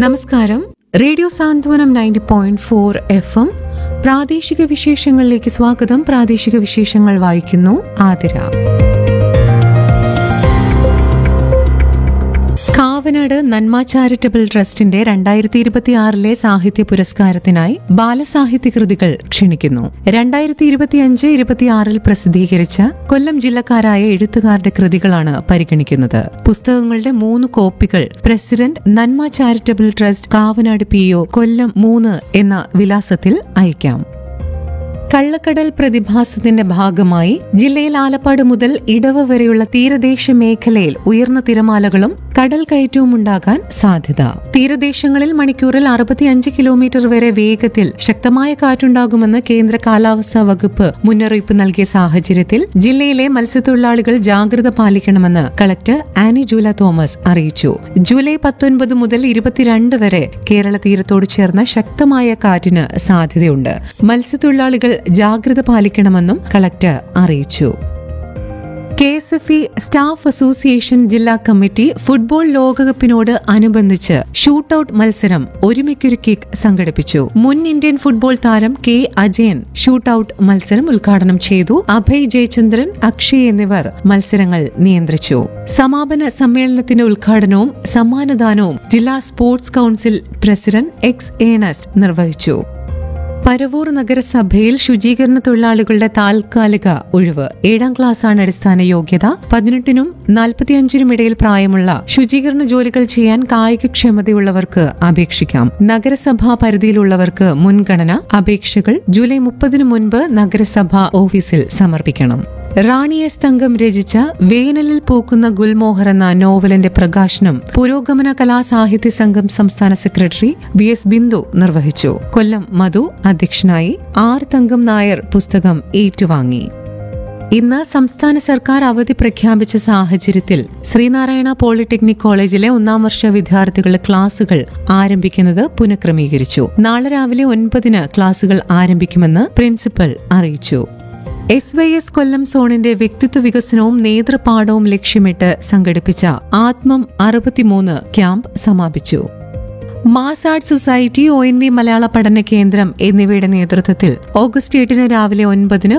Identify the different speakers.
Speaker 1: നമസ്കാരം radio Santhwanam ninety point four F M പ്രാദേശിക വിശേഷങ്ങളിലേക്ക് സ്വാഗതം പ്രാദേശിക വിശേഷങ്ങൾ വായിക്കുന്നു ആതിര കാവനാട് നന്മ ചാരിറ്റബിൾ ട്രസ്റ്റിന്റെ രണ്ടായിരത്തി ഇരുപത്തിയാറിലെ സാഹിത്യ പുരസ്കാരത്തിനായി ബാലസാഹിത്യ കൃതികൾ ക്ഷണിക്കുന്നു രണ്ടായിരത്തി ഇരുപത്തിയഞ്ച് ഇരുപത്തിയാറിൽ പ്രസിദ്ധീകരിച്ച കൊല്ലം ജില്ലക്കാരായ എഴുത്തുകാരുടെ കൃതികളാണ് പരിഗണിക്കുന്നത് പുസ്തകങ്ങളുടെ മൂന്ന് കോപ്പികൾ president Nanma charitable trust Kavanad P O Kollam മൂന്ന് എന്ന വിലാസത്തിൽ അയക്കാം കള്ളക്കടൽ പ്രതിഭാസത്തിന്റെ ഭാഗമായി ജില്ലയിൽ ആലപ്പാട് മുതൽ ഇടവ വരെയുള്ള തീരദേശ മേഖലയിൽ ഉയർന്ന തിരമാലകളും കടൽ കയറ്റവും ഉണ്ടാകാൻ സാധ്യത തീരദേശങ്ങളിൽ മണിക്കൂറിൽ അറുപത്തിയഞ്ച് കിലോമീറ്റർ വരെ വേഗത്തിൽ ശക്തമായ കാറ്റുണ്ടാകുമെന്ന് കേന്ദ്ര കാലാവസ്ഥാ വകുപ്പ് മുന്നറിയിപ്പ് നൽകിയ സാഹചര്യത്തിൽ ജില്ലയിലെ മത്സ്യത്തൊഴിലാളികൾ ജാഗ്രത പാലിക്കണമെന്ന് കളക്ടർ ആനി ജൂല തോമസ് അറിയിച്ചു ജൂലൈ പത്തൊൻപത് മുതൽ ഇരുപത്തിരണ്ട് വരെ കേരള തീരത്തോട് ചേർന്ന ശക്തമായ കാറ്റിന് സാധ്യതയുണ്ട് മത്സ്യത്തൊഴിലാളികൾ ജാഗ്രത പാലിക്കണമെന്നും കളക്ടർ അറിയിച്ചു K S F E staff association ജില്ലാ കമ്മിറ്റി ഫുട്ബോൾ ലോകകപ്പിനോട് അനുബന്ധിച്ച് ഷൂട്ടൌട്ട് മത്സരം ഒരുമിക്കൊരു കിക്ക് സംഘടിപ്പിച്ചു മുൻ ഇന്ത്യൻ ഫുട്ബോൾ താരം കെ അജയൻ ഷൂട്ടൌട്ട് മത്സരം ഉദ്ഘാടനം ചെയ്തു അഭയ് ജയചന്ദ്രൻ അക്ഷയ് എന്നിവർ മത്സരങ്ങൾ നിയന്ത്രിച്ചു സമാപന സമ്മേളനത്തിന്റെ ഉദ്ഘാടനവും സമ്മാനദാനവും ജില്ലാ sports council president X Ernest നിർവഹിച്ചു പരവൂർ നഗരസഭയിൽ ശുചീകരണ തൊഴിലാളികളുടെ താൽക്കാലിക ഒഴിവ് ഏഴാം ക്ലാസ്സാണ് അടിസ്ഥാന യോഗ്യത പതിനെട്ടിനും നാൽപ്പത്തിയഞ്ചിനും ഇടയിൽ പ്രായമുള്ള ശുചീകരണ ജോലികൾ ചെയ്യാൻ കായികക്ഷമതയുള്ളവർക്ക് അപേക്ഷിക്കാം നഗരസഭാ പരിധിയിലുള്ളവർക്ക് മുൻഗണന അപേക്ഷകൾ ജൂലൈ മുപ്പതിനു മുൻപ് നഗരസഭാ ഓഫീസിൽ സമർപ്പിക്കണം റാണി എസ് തങ്കം രചിച്ച വേനലിൽ പൂക്കുന്ന ഗുൽമോഹർ എന്ന നോവലിന്റെ പ്രകാശനം പുരോഗമന കലാസാഹിത്യ സംഘം സംസ്ഥാന സെക്രട്ടറി വി എസ് ബിന്ദു നിർവഹിച്ചു കൊല്ലം മധു അധ്യക്ഷനായി ആർ തങ്കം നായർ പുസ്തകം ഏറ്റുവാങ്ങി ഇന്ന് സംസ്ഥാന സർക്കാർ അവധി പ്രഖ്യാപിച്ച സാഹചര്യത്തിൽ ശ്രീനാരായണ പോളിടെക്നിക് കോളേജിലെ ഒന്നാം വർഷ വിദ്യാർത്ഥികളുടെ ക്ലാസുകൾ ആരംഭിക്കുന്നത് പുനഃക്രമീകരിച്ചു നാളെ രാവിലെ ഒൻപതിന് ക്ലാസുകൾ ആരംഭിക്കുമെന്ന് പ്രിൻസിപ്പൽ അറിയിച്ചു എസ് വൈ എസ് കൊല്ലം സോണിന്റെ വ്യക്തിത്വ വികസനവും നേതൃപാഠവും ലക്ഷ്യമിട്ട് സംഘടിപ്പിച്ച ആത്മം അറുപത്തിമൂന്ന് ക്യാമ്പ് സമാപിച്ചു mass art society O N V മലയാള പഠന കേന്ദ്രം എന്നിവയുടെ നേതൃത്വത്തിൽ ഓഗസ്റ്റ് എട്ടിന് രാവിലെ ഒൻപതിന്